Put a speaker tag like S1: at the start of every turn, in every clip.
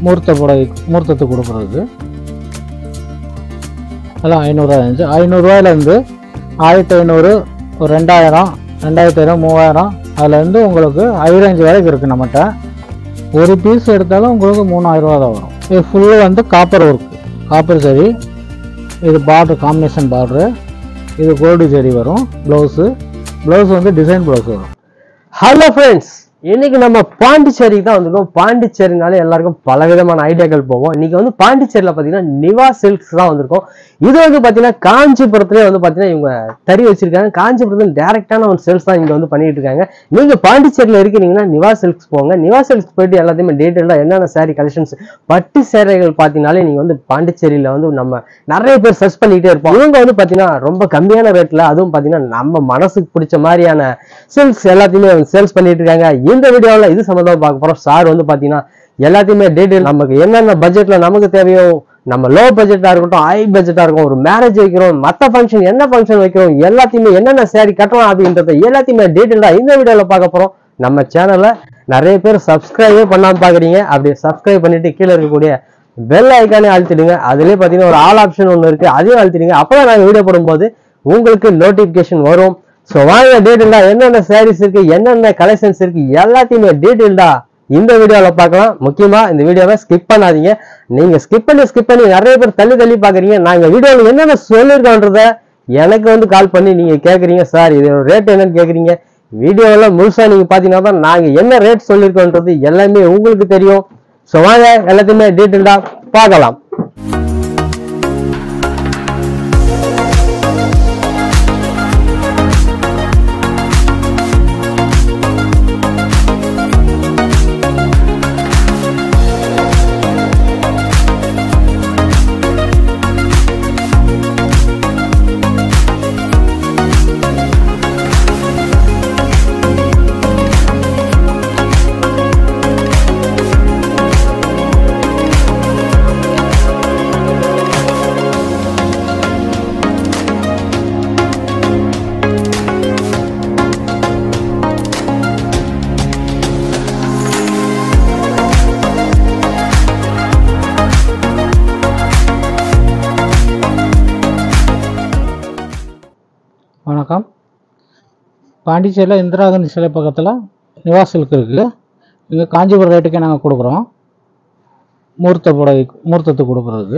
S1: மூர்த்த புடவை மூர்த்தத்துக்கு கொடுக்குறது அதெல்லாம் ஐநூறுரூவா இருந்துச்சு ஐநூறுரூவாயிலேருந்து ஆயிரத்தி ஐநூறு ஒரு ரெண்டாயிரம் ரெண்டாயிரத்தி ஐநூறு மூவாயிரம் அதுலேருந்து உங்களுக்கு ஹை ரேஞ்ச் வரைக்கும் இருக்குது நம்மகிட்ட ஒரு பீஸ் எடுத்தாலும் உங்களுக்கு மூணாயிரம் ரூபா தான் வரும் இது ஃபுல்லு வந்து காப்பர் ஒர்க்கு காப்பர் சரி இது பார்டர் காம்பினேஷன் பார்டரு இது கோல்டு சரி வரும் ப்ளவுஸு ப்ளவுஸ் வந்து டிசைன் ப்ளவுஸ் வரும்
S2: ஹலோ ஃப்ரெண்ட்ஸ் இன்னைக்கு நம்ம பாண்டிச்சேரிக்கு தான் வந்திருக்கோம் பாண்டிச்சேரினாலே எல்லாருக்கும் பல விதமான ஐடியாக்கள் போவோம் இன்னைக்கு வந்து பாண்டிச்சேரியில் பார்த்தீங்கன்னா நிவா சில்க்ஸ் தான் வந்திருக்கோம் இது வந்து பார்த்தீங்கன்னா காஞ்சிபுரத்துலேயே வந்து பார்த்தீங்கன்னா இவங்க தறி வச்சிருக்காங்க காஞ்சிபுரத்தில் டேரெக்டான ஒரு சேல்ஸ் தான் இங்கே வந்து பண்ணிட்டு இருக்காங்க நீங்கள் பாண்டிச்சேரியில் இருக்கிறீங்கன்னா நிவா சில்க்ஸ் போங்க நிவா சில்க்ஸ் போயிட்டு எல்லாத்தையுமே டீட்டெயிலாக என்னென்ன saree கலெக்ஷன்ஸ் பட்டு சேரைகள் பார்த்தீங்கனாலே நீங்கள் வந்து பாண்டிச்சேரியில் வந்து நம்ம நிறைய பேர் சர்ச் பண்ணிக்கிட்டே இருப்போம் இவங்க வந்து பார்த்தீங்கன்னா ரொம்ப கம்மியான ரேட்டில் அதுவும் பார்த்தீங்கன்னா நம்ம மனசுக்கு பிடிச்ச மாதிரியான சில்க்ஸ் எல்லாத்தையுமே சேல்ஸ் பண்ணிட்டு இருக்காங்க இந்த வீடியோவில் இது சம்மந்தமாக பார்க்க போகிறோம் சார் வந்து பார்த்தீங்கன்னா எல்லாத்தையுமே டீட்டெயில் நமக்கு என்னென்ன பட்ஜெட்ல நமக்கு தேவையோ நம்ம லோ பட்ஜெட்டா இருக்கட்டும் ஹை பட்ஜெட்டா இருக்கும் ஒரு மேரேஜ் வைக்கிறோம் மற்ற ஃபங்க்ஷன் என்ன ஃபங்க்ஷன் வைக்கிறோம் எல்லாத்தையுமே என்னென்ன சேரீ கட்டலாம் அப்படின்றத எல்லாத்தையுமே டீட்டெயிலா இந்த வீடியோல பார்க்க போறோம் நம்ம சேனலை நிறைய பேர் சப்ஸ்கிரைபே பண்ணாம பாக்குறீங்க அப்படி சப்ஸ்கிரைப் பண்ணிட்டு கீழே இருக்கக்கூடிய பெல் ஐக்கானே அழுத்திடுங்க அதுலயே பாத்தீங்கன்னா ஒரு ஆல் ஆப்ஷன் ஒன்று இருக்கு அதையும் அழுத்திடுங்க அப்பதான் நாங்க வீடியோ போடும்போது உங்களுக்கு நோட்டிபிகேஷன் வரும் ஸோ வாங்க டீட்டெயிலா என்னென்ன சாரீஸ் இருக்கு என்னென்ன கலெக்ஷன்ஸ் இருக்கு எல்லாத்தையுமே டீட்டெயில்டா இந்த வீடியோல பார்க்கலாம் முக்கியமா இந்த வீடியோவை ஸ்கிப் பண்ணாதீங்க நீங்க ஸ்கிப் பண்ணி ஸ்கிப் பண்ணி நிறைய பேர் தள்ளி தள்ளி பாக்குறீங்க நாங்க வீடியோல என்னென்ன சொல்லியிருக்கோன்றத எனக்கு வந்து கால் பண்ணி நீங்க கேக்குறீங்க சார் இது ரேட் என்னன்னு கேக்குறீங்க வீடியோல முழுசா நீங்க பாத்தீங்கன்னா தான் நாங்க என்ன ரேட் சொல்லியிருக்கோன்றது எல்லாமே உங்களுக்கு தெரியும் ஸோ வாங்க எல்லாத்தையுமே டீட்டெயில்டா பார்க்கலாம்
S1: வணக்கம் பாண்டிச்சேரியில் இந்திரா காந்தி சிலை பக்கத்தில் நிவாஸ் சில்க் இருக்குது இங்கே காஞ்சிபுரம் ரேட்டுக்கே நாங்கள் கொடுக்குறோம் மூர்த்த புடவை மூர்த்தத்துக்கு கொடுக்குறது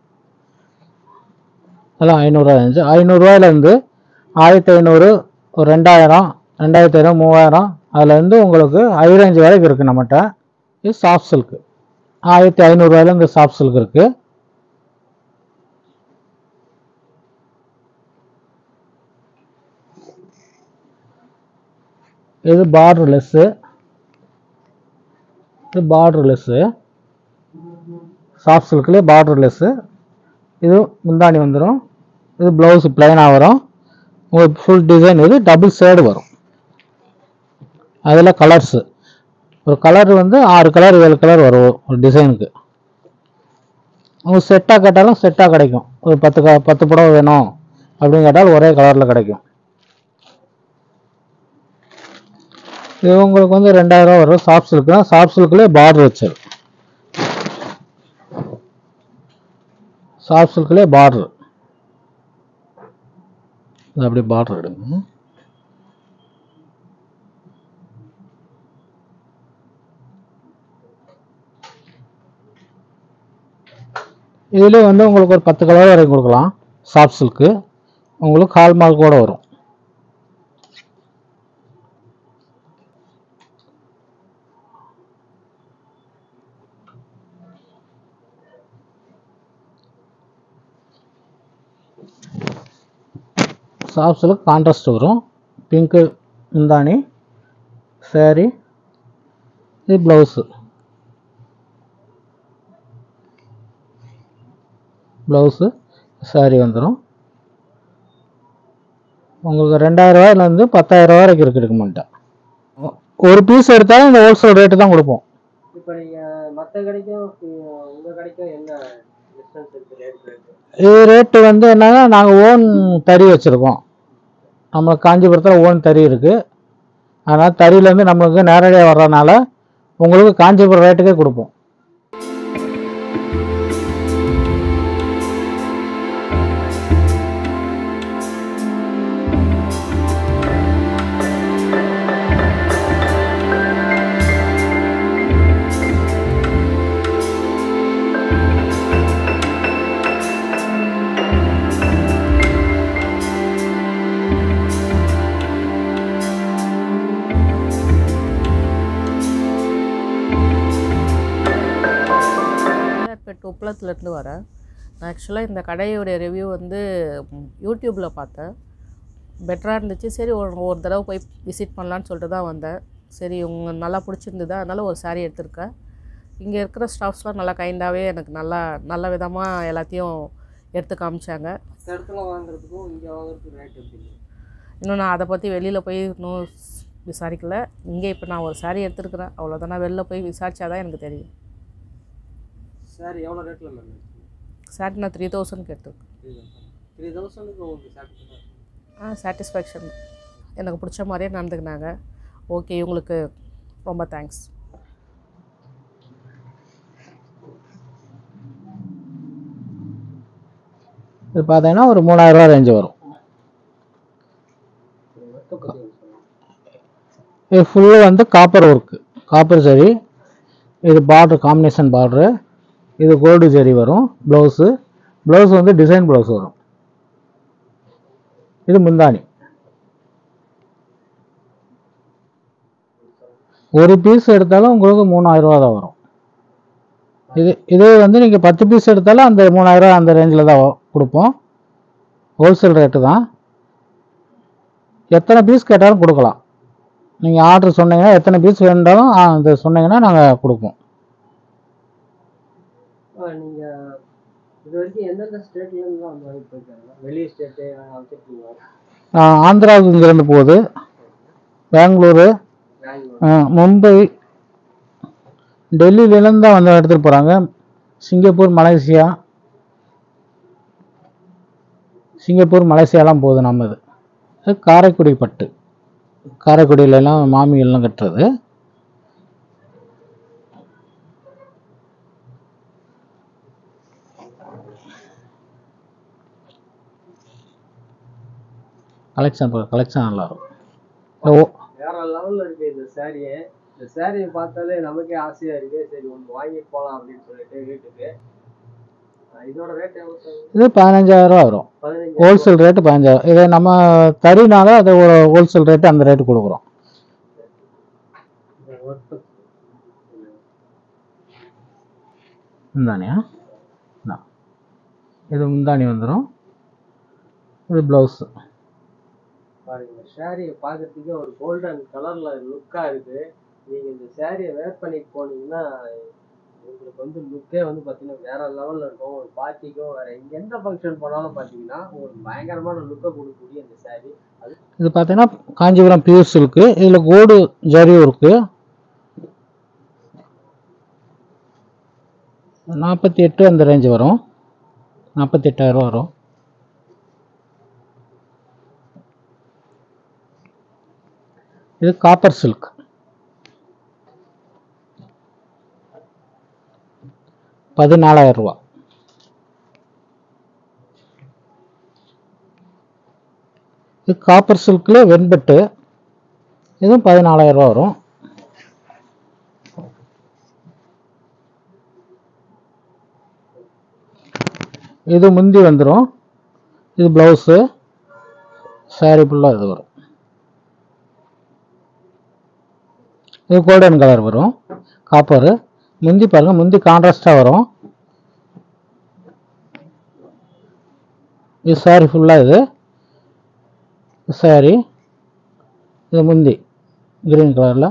S1: அதெல்லாம் ஐநூறுரூவா இருந்துச்சு ஐநூறுரூவாயிலேருந்து ஆயிரத்தி ஐநூறு ஒரு ரெண்டாயிரம் ரெண்டாயிரத்தி ஐநூறு மூவாயிரம் அதுலேருந்து உங்களுக்கு ஹை ரேஞ்ச் வரைக்கும் இருக்குது நம்மகிட்ட இது சாஃப்ட் சில்க்கு ஆயிரத்தி ஐநூறுரூவாயிலேருந்து சாஃப்ட் சில்க் இருக்குது இது பார்டர் லெஸ்ஸு இது பார்டர் லெஸ்ஸு சாஃப்ட் சில்க்லேயே பார்டர் லெஸ்ஸு இது முந்தாணி வந்துடும் இது ப்ளவுஸ் பிளைனாக வரும் உங்களுக்கு ஃபுல் டிசைன் இது டபுள் ஷேடு வரும் அதில் கலர்ஸு ஒரு கலர் வந்து ஆறு கலர் ஏழு கலர் வரும் ஒரு டிசைனுக்கு உங்களுக்கு செட்டாக கேட்டாலும் செட்டாக கிடைக்கும் ஒரு பத்து க பத்து புடவை வேணும் அப்படின்னு கேட்டாலும் ஒரே கலரில் கிடைக்கும் இது உங்களுக்கு வந்து ரெண்டாயிரம் வரும் சாஃப்ட் சில்க் தான் சாஃப்ட் சில்க்லேயே பார்டர் வச்சது சாஃப்ட் சில்க்லேயே பார்டர் இது அப்படியே பார்டர் எடுங்க இதுலேயே வந்து உங்களுக்கு ஒரு பத்து கலர் வரைக்கும் கொடுக்கலாம் சாஃப்ட் சில்க்கு உங்களுக்கு கால் மார்க் கூட வரும் சாஃப்ட் சில்க் கான்ட்ராஸ்ட் வரும் பிங்க்கு முந்தானி saree இது ப்ளவுஸு ப்ளவுஸு saree வந்துடும் உங்களுக்கு ரெண்டாயிரரூவாயிலேருந்து பத்தாயிரரூவா வரைக்கும் இருக்குது இருக்குமெண்ட்டா ஒரு பீஸ் எடுத்தாலும் இந்த ஹோல்சேல் ரேட்டு தான் கொடுப்போம்
S2: இப்போ நீங்க மற்ற கடைக்கும் உங்க கடைக்கும் என்ன டிஸ்டன்ஸ் இருக்கு ரேட் ரேட்
S1: இது ரேட்டு வந்து என்னன்னா நாங்கள் ஓன் தறி வச்சுருக்கோம் நம்ம காஞ்சிபுரத்தில் ஓன் தறி இருக்குது அதனால் தறியிலேருந்து நம்மளுக்கு நேரடியாக வர்றதுனால உங்களுக்கு காஞ்சிபுரம் ரேட்டுக்கே கொடுப்போம்
S3: பேட் உப்பளத்துலேருந்து வரேன் நான் ஆக்சுவலாக இந்த கடையோடைய ரிவ்யூ வந்து யூடியூப்பில் பார்த்தேன் பெட்டராக இருந்துச்சு சரி ஒரு ஒரு தடவை போய் விசிட் பண்ணலான்னு சொல்லிட்டு தான் வந்தேன் சரி உங்க நல்லா பிடிச்சிருந்தது அதனால ஒரு saree எடுத்திருக்கேன் இங்கே இருக்கிற ஸ்டாஃப்ஸ்லாம் நல்லா கைண்டாகவே எனக்கு நல்லா நல்ல விதமாக எல்லாத்தையும் எடுத்து காமிச்சாங்க
S2: மற்ற இடத்துல வாங்குறதுக்கும் இங்கே வாங்குறதுக்கும் ரேட் எப்படி
S3: இன்னும் நான் அதை பற்றி வெளியில் போய் இன்னும் ஸ்- விசாரிக்கல இங்கே இப்போ நான் ஒரு saree எடுத்திருக்கிறேன் அவ்வளோதான் நான் வெளில போய் விசாரிச்சாதான் எனக்கு தெரியும்
S2: சார் எவ்வளோ ரேட்டில் மேம்
S3: saree நான் த்ரீ தௌசண்ட்க்கு எடுத்திருக்கேன்
S2: த்ரீ தௌசண்ட்க்கு உங்களுக்கு சாட்டிஸ்ஃபை
S3: ஆ சாட்டிஸ்ஃபேக்ஷன் எனக்கு பிடிச்ச மாதிரியே நடந்துக்கினாங்க ஓகே இவங்களுக்கு ரொம்ப தேங்க்ஸ்
S1: இது பார்த்தீங்கன்னா ஒரு மூணாயிரரூவா ரேஞ்சு வரும் இது ஃபுல்லு வந்து காப்பர் ஒர்க்கு காப்பர் ஜரி இது பார்டர் காம்பினேஷன் பார்டரு இது கோல்டு ஜரி வரும் ப்ளவுஸு ப்ளவுஸ் வந்து டிசைன் ப்ளவுஸ் வரும் இது முந்தானி ஒரு பீஸ் எடுத்தாலும் உங்களுக்கு மூணாயிரம் ரூபா தான் வரும் இது இதே வந்து நீங்கள் பத்து பீஸ் எடுத்தாலும் அந்த மூணாயிரம் அந்த ரேஞ்சில் தான் வ- கொடுப்போம் ஹோல்சேல் ரேட்டு தான் எத்தனை பீஸ் கேட்டாலும் கொடுக்கலாம் நீங்கள் ஆர்டர் சொன்னீங்கன்னா எத்தனை பீஸ் வேண்டாலும் ஆ, இது சொன்னீங்கன்னா நாங்கள் கொடுப்போம்
S2: நீங்கள் இது வரைக்கும் எந்தெந்த ஸ்டேட்லேருந்து தான் வந்து வாங்கி போயிருக்காங்க வெளி ஸ்டேட்டு வச்சுருக்கீங்க
S1: ஆ, ஆந்திராவுக்கு இங்கேருந்து போகுது பெங்களூரு
S2: பெங்களூர்
S1: ஆ, மும்பை டெல்லியிலேருந்து தான் வந்து எடுத்துகிட்டு போகிறாங்க சிங்கப்பூர் மலேசியா சிங்கப்பூர் மலேசியாலாம் போகுது நம்ம இது இது காரைக்குடி பட்டு காரைக்குடியிலலாம் மாமிகள்லாம் கட்டுறது கலெக்ஷன் கலெக்ஷன் நல்லா இருக்கும் ஓ
S2: வேற லெவல்ல இருக்கு இந்த சாரியை இந்த சாரியை பார்த்தாலே நமக்கே ஆசையா இருக்கு சரி ஒன்று வாங்கிட்டு போகலாம் அப்படின்னு சொல்லிட்டு வீட்டுக்கு அஹ் இதோட ரேட் எவ்வளோ சார்
S1: இது பதினஞ்சாயிரம் ரூபா வரும்
S2: பதினஞ்சு
S1: ஹோல்சேல் ரேட்டு பதினஞ்சாயிரம் இதை நம்ம தறினால அது ஒரு ஹோல்சேல் ரேட்டு அந்த ரேட்டு கொடுக்குறோம் முந்தானியா இந்தா. இது முந்தானி வந்துடும் இது ப்ளவுஸு
S2: பாருங்க இந்த சாரியை பார்க்கறதுக்கே ஒரு கோல்டன் கலர்ல லுக்கா இருக்கு நீங்க இந்த சாரியை வேர் பண்ணிட்டு போனீங்கன்னா உங்களுக்கு வந்து லுக்கே வந்து பார்த்தீங்கன்னா வேற லெவல்ல இருக்கும் ஒரு பார்ட்டிக்கோ வேற எங்க எந்த ஃபங்க்ஷன் போனாலும் பார்த்தீங்கன்னா உங்களுக்கு பயங்கரமான லுக்கை கொடுக்கக்கூடிய இந்த சாரி அது
S1: இது பார்த்தீங்கன்னா காஞ்சிபுரம் பியூர் சில்க்கு இதில் கோடு ஜரியும் இருக்குது நாற்பத்தி எட்டு அந்த ரேஞ்சு வரும் நாற்பத்தி எட்டாயிரம் வரும் இது காப்பர் சில்க் பதினாலாயிரம் ரூபா இது காப்பர் சில்கில் வெண்பட்டு இதுவும் பதினாலாயிரம் ரூபா வரும் இது முந்தி வந்துடும் இது ப்ளவுஸு saree ஃபுல்லாக இது வரும் இது கோல்டன் கலர் வரும் காப்பரு முந்தி பாருங்கள் முந்தி கான்ட்ராஸ்டாக வரும் இது saree ஃபுல்லாக இது saree இது முந்தி கிரீன் கலரில்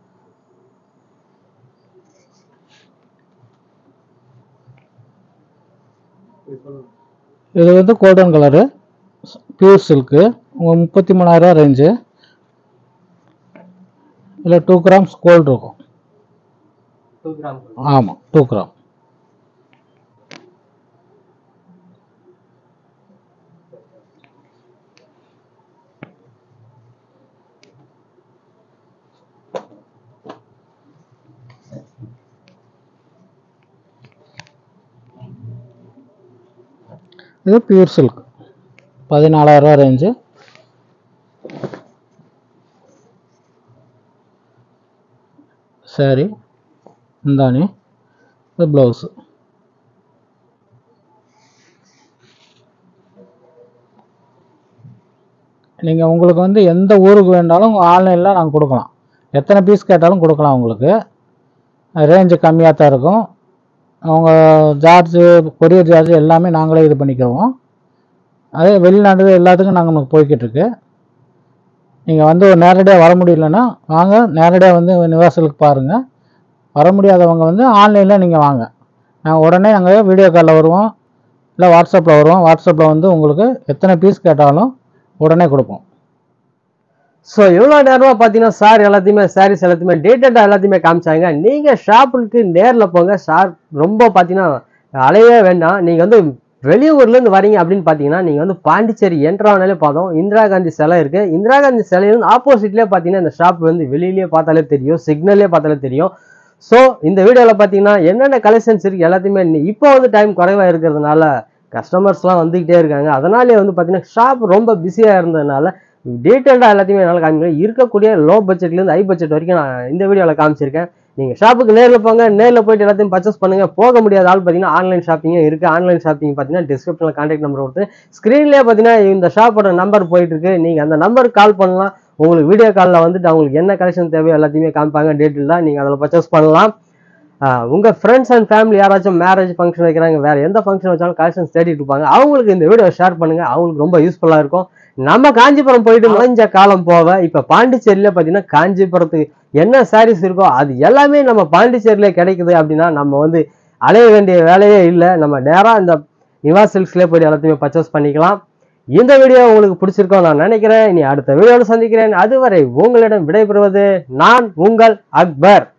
S1: இது வந்து கோல்டன் கலரு பியூர் சில்க்கு உங்கள் முப்பத்தி மூணாயிரரூவா ரேஞ்சு இதில் டூ கிராம்ஸ் கோல்டு இருக்கும்
S2: டூ கிராம்
S1: ஆமாம் டூ கிராம் இது பியூர் சில்க் பதினாலாயிரரூவா ரேஞ்சு சாரி இந்தானி இது ப்ளவுஸு நீங்கள் உங்களுக்கு வந்து எந்த ஊருக்கு வேண்டாலும் ஆன்லைனில் நாங்கள் கொடுக்கலாம் எத்தனை பீஸ் கேட்டாலும் கொடுக்கலாம் உங்களுக்கு ரேஞ்சு கம்மியாக தான் இருக்கும் அவங்க சார்ஜு கொரியர் சார்ஜ் எல்லாமே நாங்களே இது பண்ணிக்கிறோம் அதே வெளிநாடு எல்லாத்துக்கும் நாங்கள் போய்கிட்டு இருக்கு நீங்கள் வந்து ஒரு நேரடியாக வர முடியலன்னா வாங்க நேரடியாக வந்து நிவாசலுக்கு பாருங்கள் வர முடியாதவங்க வந்து ஆன்லைனில் நீங்கள் வாங்க நாங்கள் உடனே அங்கே வீடியோ காலில் வருவோம் இல்லை வாட்ஸ்அப்பில் வருவோம் வாட்ஸ்அப்பில் வந்து உங்களுக்கு எத்தனை பீஸ் கேட்டாலும் உடனே கொடுப்போம்
S2: ஸோ இவ்வளோ நேரமாக பார்த்தீங்கன்னா சார் எல்லாத்தையுமே சாரீஸ் எல்லாத்தையுமே டேட்டடாக எல்லாத்தையுமே காமிச்சாங்க நீங்கள் ஷாப்புக்கு நேரில் போங்க சார் ரொம்ப பார்த்தீங்கன்னா அலையவே வேண்டாம் நீங்கள் வந்து வெளியூர்லேருந்து வரீங்க அப்படின்னு பார்த்தீங்கன்னா நீங்கள் வந்து பாண்டிச்சேரி என்ட்ரானாலே பார்த்தோம் இந்திரா காந்தி சிலை இருக்குது இந்திரா காந்தி சிலையிலிருந்து ஆப்போசிட்லேயே பார்த்தீங்கன்னா இந்த ஷாப் வந்து வெளியிலேயே பார்த்தாலே தெரியும் சிக்னல்லே பார்த்தாலே தெரியும் ஸோ இந்த வீடியோவில் பார்த்தீங்கன்னா என்னென்ன கலெக்ஷன்ஸ் இருக்குது எல்லாத்தையுமே நீ- இப்போ வந்து டைம் குறைவாக இருக்கிறதுனால கஸ்டமர்ஸ்லாம் வந்துக்கிட்டே இருக்காங்க அதனாலே வந்து பார்த்தீங்கன்னா ஷாப் ரொம்ப பிஸியாக இருந்ததுனால டீட்டெயில்டாக எல்லாத்தையுமே என்னால் காமிக்கிறேன் இருக்கக்கூடிய லோ பட்ஜெட்லேருந்து ஹை பட்ஜெட் வரைக்கும் நான் இந்த வீடியோவில் காமிச்சிருக்கேன் நீங்கள் ஷாப்புக்கு நேரில் போங்க நேரில் போயிட்டு எல்லாத்தையும் பர்ச்சேஸ் பண்ணுங்கள் போக முடியாத ஆள் பார்த்தீங்கன்னா ஆன்லைன் ஷாப்பிங்கும் இருக்குது ஆன்லைன் ஷாப்பிங் பார்த்தீங்கன்னா டிஸ்கிரிப்ஷனில் கான்டாக்ட் நம்பர் கொடுத்து ஸ்க்ரீன்லேயே பார்த்தீங்கன்னா இந்த ஷாப்போட நம்பர் போயிட்டு இருக்கு நீங்கள் அந்த நம்பருக்கு கால் பண்ணலாம் உங்களுக்கு வீடியோ காலில் வந்துட்டு அவங்களுக்கு என்ன கலெக்ஷன் தேவையோ எல்லாத்தையுமே காமிப்பாங்க டீட்டெயில் தான் நீங்கள் அதில் பர்ச்சேஸ் பண்ணலாம் ஆஹ் உங்க ஃப்ரெண்ட்ஸ் அண்ட் ஃபேமிலி யாராச்சும் மேரேஜ் ஃபங்க்ஷன் வைக்கிறாங்க வேற எந்த ஃபங்க்ஷன் வச்சாலும் கலெக்ஷன்ஸ் தேடிட்டு இருப்பாங்க அவங்களுக்கு இந்த வீடியோ ஷேர் பண்ணுங்க அவங்களுக்கு ரொம்ப யூஸ்ஃபுல்லா இருக்கும் நம்ம காஞ்சிபுரம் போயிட்டு நுழைஞ்ச காலம் போக இப்ப பாண்டிச்சேரியில பாத்தீங்கன்னா காஞ்சிபுரத்துக்கு என்ன சாரீஸ் இருக்கோ அது எல்லாமே நம்ம பாண்டிச்சேரியில கிடைக்குது அப்படின்னா நம்ம வந்து அலைய வேண்டிய வேலையே இல்லை நம்ம நேரா இந்த நிவா சில்க்ஸ்லேயே போய் எல்லாத்தையுமே பர்ச்சேஸ் பண்ணிக்கலாம் இந்த வீடியோ உங்களுக்கு பிடிச்சிருக்கோம் நான் நினைக்கிறேன் இனி அடுத்த வீடியோவில் சந்திக்கிறேன் அதுவரை உங்களிடம் விடைபெறுவது நான் உங்கள் அக்பர்